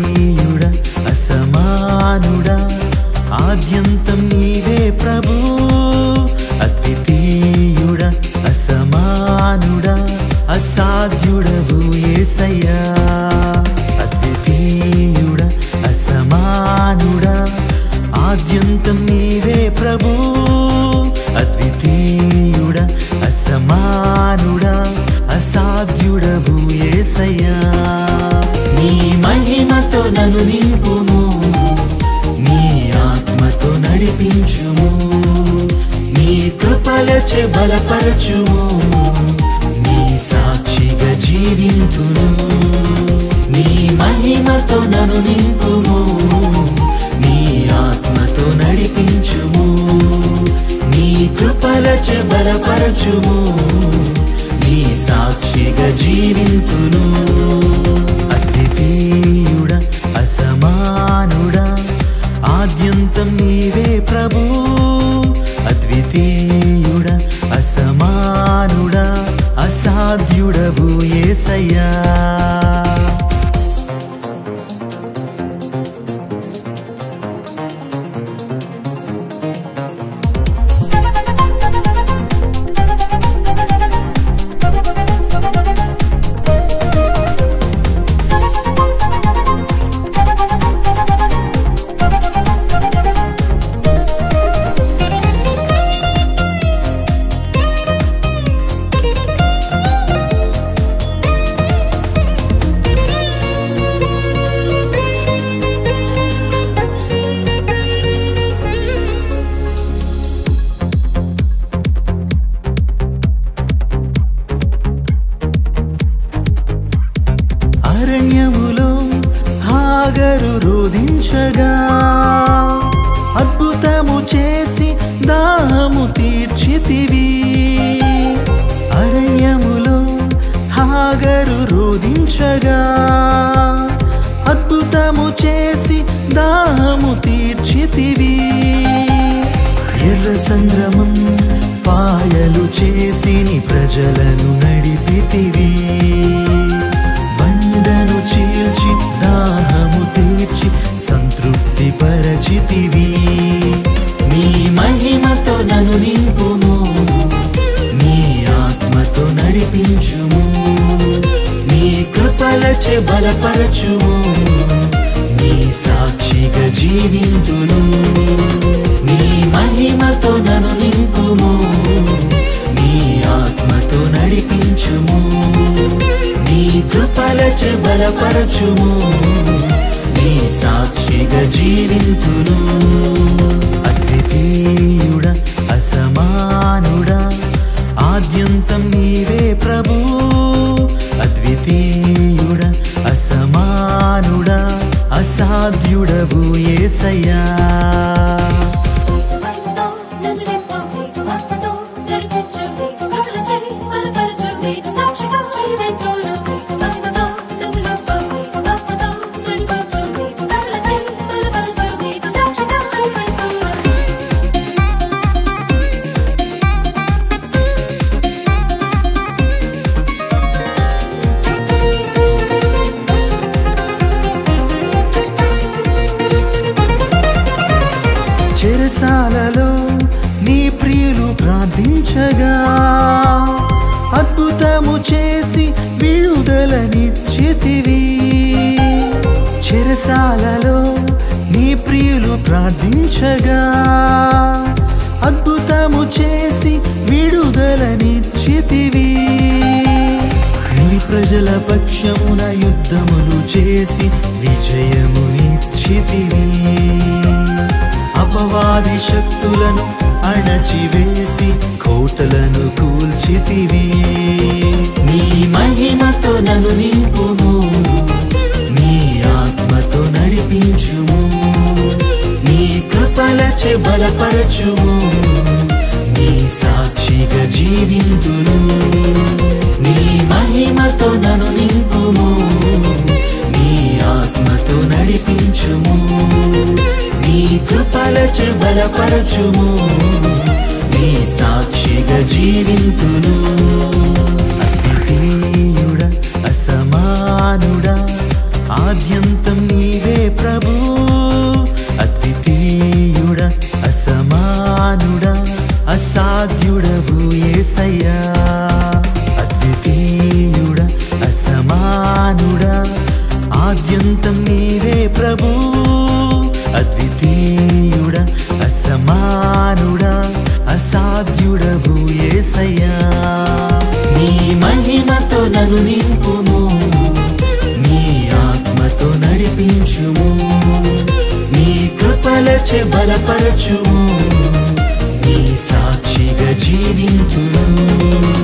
అద్వితీయుడ అసమానుడా ఆద్యంతం నీవే ప్రభు అద్వితీయుడ అసమానుడా అసాధ్యుడవు ఏసయ్యా అద్వితీయుడ అసమానుడా ఆద్యంతం నీవే ప్రభు అద్వితీయుడ అసమానుడా అసాధ్యుడవు ఏసయ్యా నీ మహిమతో నన్ను నింపుము నీ ఆత్మతో నడిపించుము నీ కృపలచే బలపరచుము నీ సాక్షిగా జీవింతును నీ మహిమతో నన్ను నింపుము నీ ఆత్మతో నడిపించుము నీ కృపలచే బలపరచుము నీ సాక్షిగా జీవింతును అద్వితీయుడ అసమానుడా ఆద్యంతం నీవే ప్రభు అద్వితీయుడ అసమానుడా అసాధ్యుడవు ఏసయ్యా అరణ్యములో హాగరు రోధించగా అద్భుతము చేసి దాహము తీర్చితివి అరణ్యములో హాగరు రోధించగా అద్భుతము చేసి దాహము తీర్చితివి ఎర్ర సంద్రమం పాయలు చేసి నీ ప్రజలను నడిపితివి బండను చీల్చి దాహము తీర్చి సంతృప్తి పరచితివి నీ మహిమతో నన్ను నింపుము నీ ఆత్మతో నడిపించుము నీ కృపలచే బలపరచుము నీ సాక్షిగా జీవింతును నీ మహిమతో నన్ను నింపుము నీ ఆత్మతో నడిపించుము నీ కృపలచే బలపరచుము నీ సాక్షిగా జీవింతును అద్వితీయుడ అసమానుడా ఆద్యంతం నీవే ప్రభు అద్వితీయుడ అసమానుడా అసాధ్యుడవు ఏసయ్యా మహిమతో నన్ను నింపు నీకు ఆత్మతో నడిపించు నీకు కృపలచే బలపరచు నీకు సాక్షిగా జీవింతును నీకు మహిమతో నన్ను నింపు నీకు ఆత్మతో నడిపించు నీకు కృపలచే బలపరచు నీకు సాక్షిగా జీవింతును చెరసాలలో నీ ప్రియులు ప్రార్థించగా అద్భుతము చేసి విడుదలనిచ్చితివి చెరసాలలో నీ ప్రియులు ప్రార్థించగా అద్భుతము చేసి విడుదలనిచ్చితివి నీ ప్రజల పక్షమున యుద్ధములు చేసి విజయమునిచ్చితివి అపవాది శక్తులను అణచివేసి కోటలను కూల్చితివి నీ మహిమతో నన్ను నింపుము నీ ఆత్మతో నడిపించుము నీ కృపలచే బలపరచుము నీ సాక్షిగా జీవింతును నీ మహిమతో నన్ను నింపుము నీ ఆత్మతో నడిపించుము నీ కృపలచే బలపరచుము నీ సాక్షిగా జీవింతును అద్వితీయుడ అసమానుడా ఆద్యంతం నీవే ప్రభు అద్వితీయుడా అసమానుడా అసాధ్యుడవు ఏసయ్యా నీ మహిమతో నన్ను నింపుము నీ ఆత్మతో నడిపించుము నీ కృపలచే బలపరచుము నీ సాక్షిగా జీవించును